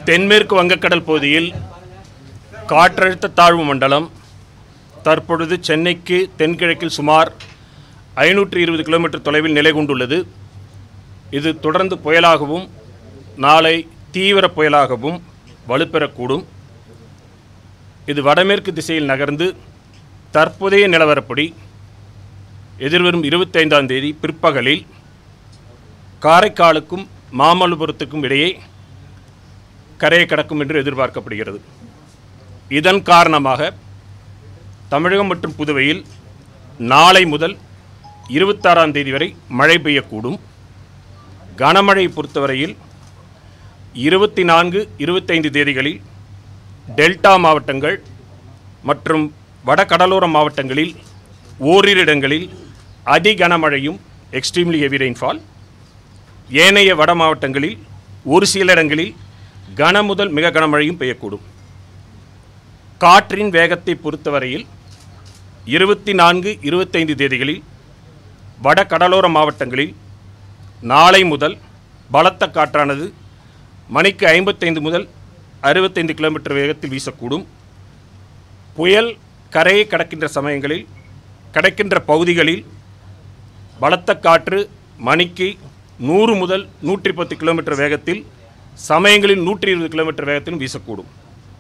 தென்மேற்கு வங்கக்கடல் பகுதியில் காற்றழுத்த தாழ்வு மண்டலம் தற்பொழுது சென்னைக்கு தென்கிழக்கில் சுமார் ஐநூற்றி இருபது கிலோமீட்டர் தொலைவில் நிலை கொண்டுள்ளது இது தொடர்ந்து புயலாகவும் நாளை தீவிர புயலாகவும் வலுப்பெறக்கூடும் இது வடமேற்கு திசையில் நகர்ந்து தற்போதைய நிலவரப்படி எதிர்வரும் இருபத்தைந்தாம் தேதி பிற்பகலில் காரைக்காலுக்கும் மாமல்லபுரத்துக்கும் இடையே கரையை கடக்கும் என்று எதிர்பார்க்கப்படுகிறது இதன் காரணமாக தமிழகம் மற்றும் புதுவையில் நாளை முதல் இருபத்தாறாம் தேதி வரை மழை பெய்யக்கூடும் கனமழை பொறுத்தவரையில் இருபத்தி நான்கு இருபத்தைந்து தேதிகளில் டெல்டா மாவட்டங்கள் மற்றும் வட கடலோர மாவட்டங்களில் ஓரிரு இடங்களில் அதி கனமழையும் எக்ஸ்ட்ரீம்லி ஹெவி ரெயின்ஃபால் ஏனைய வட மாவட்டங்களில் ஒரு சில இடங்களில் கன முதல் மிக கனமழையும் பெய்யக்கூடும் காற்றின் வேகத்தை பொறுத்தவரையில் இருபத்தி நான்கு இருபத்தைந்து தேதிகளில் வட கடலோர மாவட்டங்களில் நாளை முதல் பலத்த காற்றானது மணிக்கு ஐம்பத்தைந்து முதல் அறுபத்தைந்து கிலோமீட்டர் வேகத்தில் வீசக்கூடும் புயல் கரையை கடக்கின்ற சமயங்களில் கடக்கின்ற பகுதிகளில் பலத்த காற்று மணிக்கு நூறு முதல் நூற்றி பத்து கிலோமீட்டர் வேகத்தில் சமயங்களில் நூற்றி இருபது கிலோமீட்டர் வேகத்திலும் வீசக்கூடும்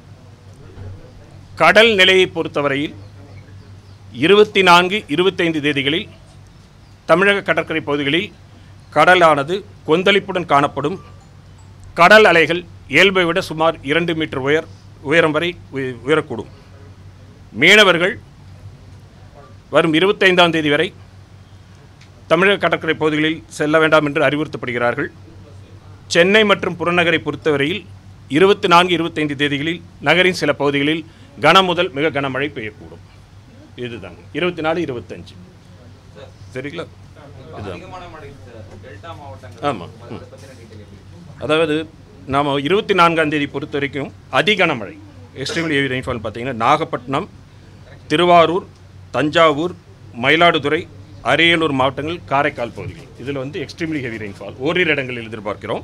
கடல் நிலையை பொறுத்தவரையில் இருபத்தி நான்கு இருபத்தைந்து தேதிகளில் தமிழக கடற்கரை பகுதிகளில் கடலானது கொந்தளிப்புடன் காணப்படும் கடல் அலைகள் இயல்பை விட சுமார் இரண்டு மீட்டர் உயர் உயரம் வரை உய- உயரக்கூடும் மீனவர்கள் வரும் இருபத்தைந்தாம் தேதி வரை தமிழக கடற்கரை பகுதிகளில் செல்ல வேண்டாம் என்று அறிவுறுத்தப்படுகிறார்கள் சென்னை மற்றும் புறநகரை பொறுத்தவரையில் இருபத்தி நான்கு இருபத்தைந்து தேதிகளில் நகரின் சில பகுதிகளில் கன முதல் மிக கனமழை பெய்யக்கூடும் இதுதான் இருபத்தி நாலு இருபத்தஞ்சு சரிங்களா இதுதான் அதிகமான மழை சார் டெல்டா மாவட்டங்கள் ஆமாம் ம். அதை பத்தின டீட்டெயில் எப்படி அதாவது நாம் இருபத்தி நான்காம் தேதி பொறுத்த வரைக்கும் அதிகன மழை எக்ஸ்ட்ரீம்லி ஹெவி ரெயின்ஃபால் பார்த்தீங்கன்னா நாகப்பட்டினம் திருவாரூர் தஞ்சாவூர் மயிலாடுதுறை அரியலூர் மாவட்டங்கள் காரைக்கால் பகுதிகள் இதில் வந்து எக்ஸ்ட்ரீம்லி ஹெவி ரெயின்ஃபால் ஓரிரு இடங்களில் எதிர்பார்க்கிறோம்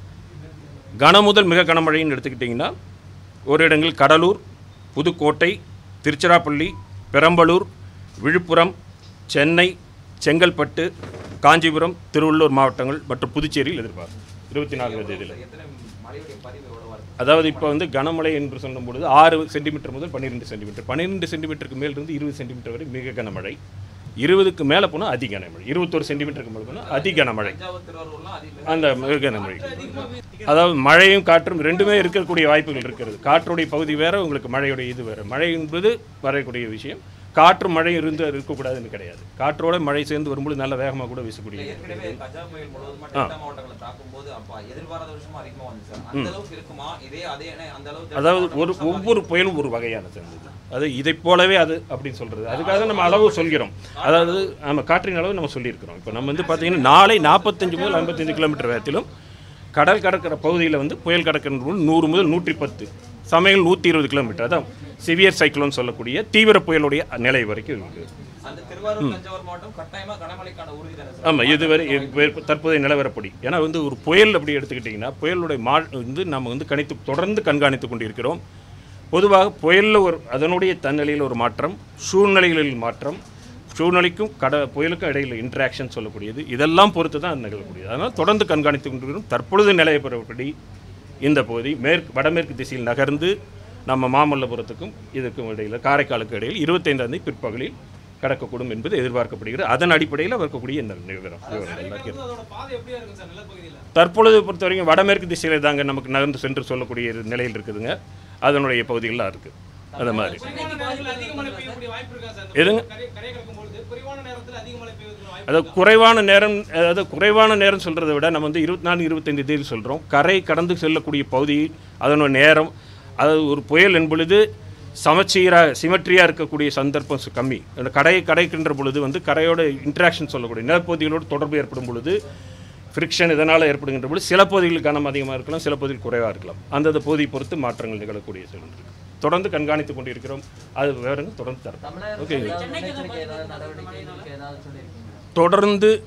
கன முதல் மிக கனமழைன்னு எடுத்துக்கிட்டிங்கன்னா ஒரு இடங்கள் கடலூர் புதுக்கோட்டை திருச்சிராப்பள்ளி பெரம்பலூர் விழுப்புரம் சென்னை செங்கல்பட்டு காஞ்சிபுரம் திருவள்ளூர் மாவட்டங்கள் மற்றும் புதுச்சேரியில் எதிர்பார்க்கும் இருபத்தி நான்காம் தேதியில் எத்தனை மழையுடைய பதிவு எவ்வளவா இருக்கு அதாவது இப்போ வந்து கனமழை என்று சொல்லும் பொழுது ஆறு சென்டிமீட்டர் முதல் பன்னிரெண்டு சென்டிமீட்டர் பன்னிரெண்டு சென்டிமீட்டருக்கு மேல் இருந்து இருபது சென்டிமீட்டர் வரை மிக கனமழை இருபதுக்கு மேலே போனால் அதி கனமழை இருபத்தொரு சென்டிமீட்டருக்கு மேலே போனால் அதி கனமழை தஞ்சாவூர் திருவாரூர்லாம் அதிக அந்த மிக கனமழை அதாவது மழையும் காற்றும் ரெண்டுமே இருக்கக்கூடிய வாய்ப்புகள் இருக்கிறது காற்றுடைய பகுதி வேற உங்களுக்கு மழையுடைய இது வேற மழை என்பது வரக்கூடிய விஷயம் காற்று மழை இருந்து இருக்கக்கூடாதுன்னு கிடையாது காற்றோட மழை சேர்ந்து வரும்போது நல்ல வேகமாக கூட வீசக்கூடிய ஏற்கனவே கஜா புயல் முழுவதுமா டெல்டா மாவட்டங்களை தாக்கும்போது அப்ப எதிர்பாராத விஷயமா அதிகமா வந்து சார் அந்த அளவுக்கு இருக்குமா இதே அதே அந்த அளவுக்கு அதாவது ஒரு ஒவ்வொரு புயலும் ஒரு வகையானது இருந்தது அது இதைப் போலவே அது அப்படின்னு சொல்றது அதுக்காக நம்ம அளவு சொல்கிறோம் அதாவது நம்ம காற்றின் அளவு நம்ம சொல்லியிருக்கிறோம் இப்போ நம்ம வந்து பார்த்தீங்கன்னா நாளை நாற்பத்தஞ்சு முதல் ஐம்பத்தஞ்சு கிலோமீட்டர் வேகத்திலும் கடல் கடக்கிற பகுதியில் வந்து புயல் கடக்கிற போது நூறு முதல் நூற்றி பத்து சமையல் நூற்றி இருபது கிலோமீட்டர் அதான் சிவியர் சைக்ளோன் சொல்லக்கூடிய தீவிர புயலுடைய நிலை வரைக்கும் இருக்குது அந்த திருவாரூர் தஞ்சாவூர் மாவட்டம் கட்டாயமா கனமழைக்கான உறுதி தானே சார் ஆமாம் இதுவரை இப்ப தற்போதைய நிலவரப்படி ஏன்னா வந்து ஒரு புயல் அப்படி எடுத்துக்கிட்டிங்கன்னா புயலுடைய மா வந்து நம்ம வந்து கணித்து தொடர்ந்து கண்காணித்து கொண்டிருக்கிறோம் பொதுவாக புயலில் ஒரு அதனுடைய தன்னிலையில் ஒரு மாற்றம் சூழ்நிலைகளில் மாற்றம் சூழ்நிலைக்கும் கட புயலுக்கும் இடையில் இன்ட்ராக்ஷன் சொல்லக்கூடியது இதெல்லாம் பொறுத்து தான் அது நிகழக்கூடியது அதனால் தொடர்ந்து கண்காணித்து கொண்டிருக்கிறோம் தற்பொழுது நிலையப்படி இந்த பகுதி மேற்கு வடமேற்கு திசையில் நகர்ந்து நம்ம மாமல்லபுரத்துக்கும் இதுக்கும் இடையில் காரைக்காலுக்கு இடையில் இருபத்தைந்தாம் தேதி பிற்பகலில் கடக்கக்கூடும் என்பது எதிர்பார்க்கப்படுகிறது அதன் அடிப்படையில் இருக்கக்கூடிய இந்த விவரம் விவரங்கள் எல்லாம் இருக்கிறது. அதோட பாதை எப்படியா இருக்கும் சார் நிலப்பகுதியில் தற்பொழுது பொறுத்த வரைக்கும் வடமேற்கு திசையில் தாங்க நமக்கு நகர்ந்து சென்று சொல்லக்கூடிய நிலையில் இருக்குதுங்க அதனுடைய பகுதிகள்லாம் இருக்குது அது மாதிரி குறைவான நேரத்தில் அதிக மழை பெய்யக்கூடிய வாய்ப்பு இருக்கா சார் எதுங்க? கரை கரை கடக்கும் பொழுது குறைவான நேரத்தில் அதிக மழை பெய்யக்கூடிய வாய்ப்பு அதாவது குறைவான நேரம் அதாவது குறைவான நேரம் சொல்கிறத விட நம்ம வந்து இருபத்தி நாலு இருபத்தைந்து தேதி சொல்கிறோம் கரை கடந்து செல்லக்கூடிய பகுதி அதனோட நேரம் அதாவது ஒரு புயல் என்பொழுது சமச்சீராக சிமெட்ரியாக இருக்கக்கூடிய சந்தர்ப்பம் சு- கம்மி அந்த கரையை கடைக்கின்ற பொழுது வந்து கரையோட இன்ட்ராக்ஷன் சொல்லக்கூடிய நிலப்பகுதிகளோடு தொடர்பு ஏற்படும் பொழுது ஃப்ரிக்ஷன் இதனால் ஏற்படுகின்ற பொழுது சில பகுதிகளில் கனம் அதிகமாக இருக்கலாம் சில பகுதிகள் குறைவாக இருக்கலாம் அந்தந்த பகுதியை பொறுத்து மாற்றங்கள் நிகழக்கூடிய சூழ்நிலை இருக்கு தொடர்ந்து கண்காணித்து கொண்டிருக்கிறோம் அது விவரங்கள் தொடர்ந்து தரும் ஓகே முன்னெச்சரிக்கை ஏதாவது நடவடிக்கை இருக்கு ஏதாவது சொல்லியிருக்கீங்க தொடர்ந்து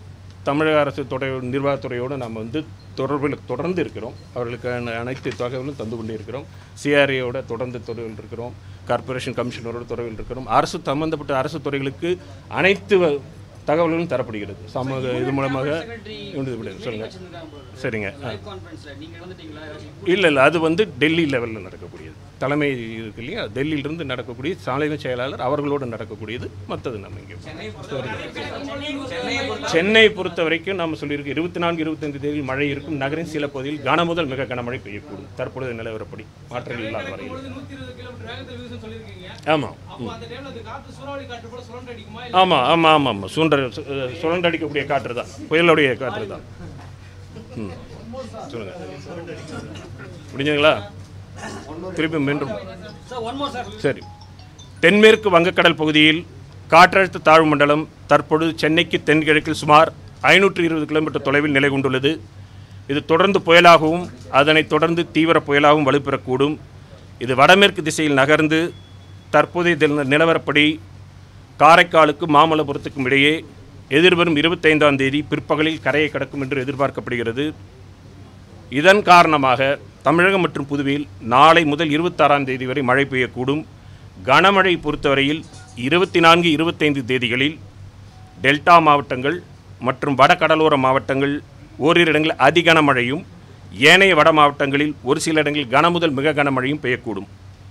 தமிழக அரசு துறை நிர்வாகத்துறையோடு நம்ம வந்து தொடர்பில் தொடர்ந்து இருக்கிறோம் அவர்களுக்கு அன- அனைத்து தகவலும் தந்து கொண்டே இருக்கிறோம் சிஆர்ஏயோட தொடர்ந்து தொடர்பில் இருக்கிறோம் கார்ப்பரேஷன் கமிஷனரோட தொடர்பில் இருக்கிறோம் அரசு சம்பந்தப்பட்ட அரசு துறைகளுக்கு அனைத்து வ- தகவல்களும் தரப்படுகிறது சமூக இது மூலமாக இது இப்படி சொல்லுங்க சரிங்க ஆ. இல்லை இல்லை அது வந்து டெல்லி லெவலில் நடக்கக்கூடியது தலைமை இருக்கு இல்லையா டெல்லியிலிருந்து நடக்கக்கூடிய தலைமை செயலாளர் அவர்களோடு நடக்கக்கூடியது மற்றது நம்ம இங்கே சென்னை பொறுத்த வரைக்கும் நம்ம சொல்லியிருக்கோம் இருபத்தி நான்கு இருபத்தைந்து தேதியில் மழை இருக்கும் நகரின் சில பகுதியில் கனமுதல் மிக கனமழை பெய்யக்கூடும் தற்பொழுது நிலவரப்படி மாற்றங்கள் இல்லாத வரையில் பொழுது நூத்தி இருபது கிலோமீட்டர் வேகத்தில் வீசுன்னு சொல்லியிருக்கீங்க ஆமாம் அப்போ அந்த டைம்ல அந்த காத்து சூறாவளி காற்று போல சுழன்று அடிக்குமா ஆமாம் ஆமாம் ஆமாம் ஆமாம் சுண்டர் சு- அஹ் சுழன்றடிக்கக்கூடிய காற்று தான் புயலுடைய காற்று தான் ம் சொல்லுங்கள் முடிஞ்சுங்களா திருப்பி மீண்டும் சரி தென்மேற்கு வங்கக்கடல் பகுதியில் காற்றழுத்த தாழ்வு மண்டலம் தற்பொழுது சென்னைக்கு தென்கிழக்கில் சுமார் ஐநூற்று இருபது கிலோமீட்டர் தொலைவில் நிலை கொண்டுள்ளது இது தொடர்ந்து புயலாகவும் அதனைத் தொடர்ந்து தீவிர புயலாகவும் வலுப்பெறக்கூடும் இது வடமேற்கு திசையில் நகர்ந்து தற்போதைய தின- நிலவரப்படி காரைக்காலுக்கும் மாமல்லபுரத்துக்கும் இடையே எதிர்வரும் இருபத்தைந்தாம் தேதி பிற்பகலில் கரையை கடக்கும் என்று எதிர்பார்க்கப்படுகிறது இதன் காரணமாக தமிழகம் மற்றும் புதுவையில் நாளை முதல் இருபத்தாறாம் தேதி வரை மழை பெய்யக்கூடும் கனமழை பொறுத்தவரையில் இருபத்தி நான்கு இருபத்தைந்து தேதிகளில் டெல்டா மாவட்டங்கள் மற்றும் வட கடலோர மாவட்டங்கள் ஓரிரு இடங்களில் அதிகன மழையும் ஏனைய வட மாவட்டங்களில் ஒரு சில இடங்களில் கனமுதல் மிக கனமழையும் பெய்யக்கூடும்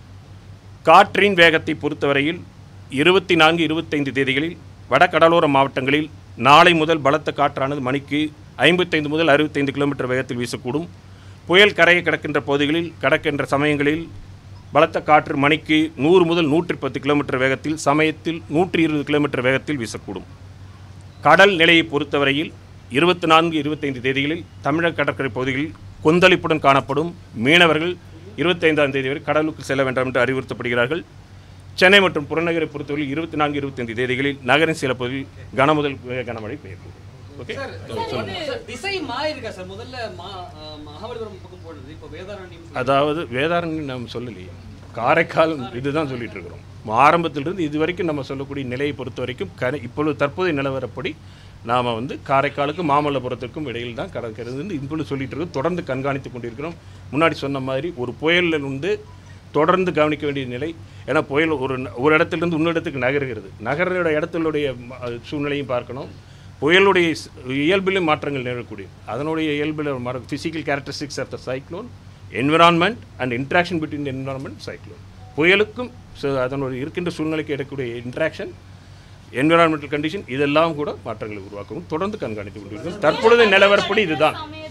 காற்றின் வேகத்தை பொறுத்தவரையில் இருபத்தி நான்கு இருபத்தைந்து தேதிகளில் வட கடலோர மாவட்டங்களில் நாளை முதல் பலத்த காற்றானது மணிக்கு ஐம்பத்தைந்து முதல் அறுபத்தைந்து கிலோமீட்டர் வேகத்தில் வீசக்கூடும் புயல் கரையை கடக்கின்ற பகுதிகளில் கடக்கின்ற சமயங்களில் பலத்த காற்று மணிக்கு நூறு முதல் நூற்றி பத்து கிலோமீட்டர் வேகத்தில் சமயத்தில் நூற்றி இருபது கிலோமீட்டர் வேகத்தில் வீசக்கூடும் கடல் நிலையை பொறுத்தவரையில் இருபத்தி நான்கு இருபத்தைந்து தேதிகளில் தமிழக கடற்கரை பகுதிகளில் கொந்தளிப்புடன் காணப்படும் மீனவர்கள் இருபத்தைந்தாம் தேதி வரை கடலுக்கு செல்ல வேண்டாம் என்று அறிவுறுத்தப்படுகிறார்கள் சென்னை மற்றும் புறநகரை பொறுத்தவரையில் இருபத்தி நான்கு இருபத்தைந்து தேதிகளில் நகரின் சில பகுதியில் கனமுதல் மிக கனமழை பெய்யக்கூடும் ஓகே சொல்லுங்கள் சார், திசை மாறி இருக்கா சார் முதல்ல மா- அஹ் மகாபலிபுரம் பக்கம் போடுறது இப்போ வேதாரண்யம் அதாவது வேதாரண்யம் நம்ம சொல்லலையே காரைக்கால் இதுதான் சொல்லிட்டு இருக்கிறோம் ஆரம்பத்திலிருந்து இது வரைக்கும் நம்ம சொல்லக்கூடிய நிலையை பொறுத்த வரைக்கும் கரை இப்பொழுது தற்போதைய நிலவரப்படி நாம் வந்து காரைக்காலுக்கும் மாமல்லபுரத்துக்கும் இடையில் தான் கடற்கிறது இப்பொழுது சொல்லிட்டு இருக்கோம் தொடர்ந்து கண்காணித்து கொண்டிருக்கிறோம் முன்னாடி சொன்ன மாதிரி ஒரு புயலில் வந்து தொடர்ந்து கவனிக்க வேண்டிய நிலை ஏன்னா புயல் ஒரு ந- ஒரு இடத்திலிருந்து இன்னொரு இடத்துக்கு நகருகிறது நகரோட இடத்தினுடைய ம- அது சூழ்நிலையும் பார்க்கணும் புயலுடைய ஸ்- இயல்பிலும் மாற்றங்கள் நிகழக்கூடிய அதனுடைய இயல்பில் மாற physical characteristics of the cyclone environment and interaction between environment cyclone புயலுக்கும் so அதனுடைய இருக்கின்ற சூழ்நிலைக்கு எடுக்கக்கூடிய இன்ட்ராக்ஷன் என்விரான்மெண்டல் கண்டிஷன் இதெல்லாம் கூட மாற்றங்களை உருவாக்கவும் தொடர்ந்து கண்காணித்து கொண்டிருக்கிறோம் தற்பொழுது நிலவரப்படி இதுதான் சமயம்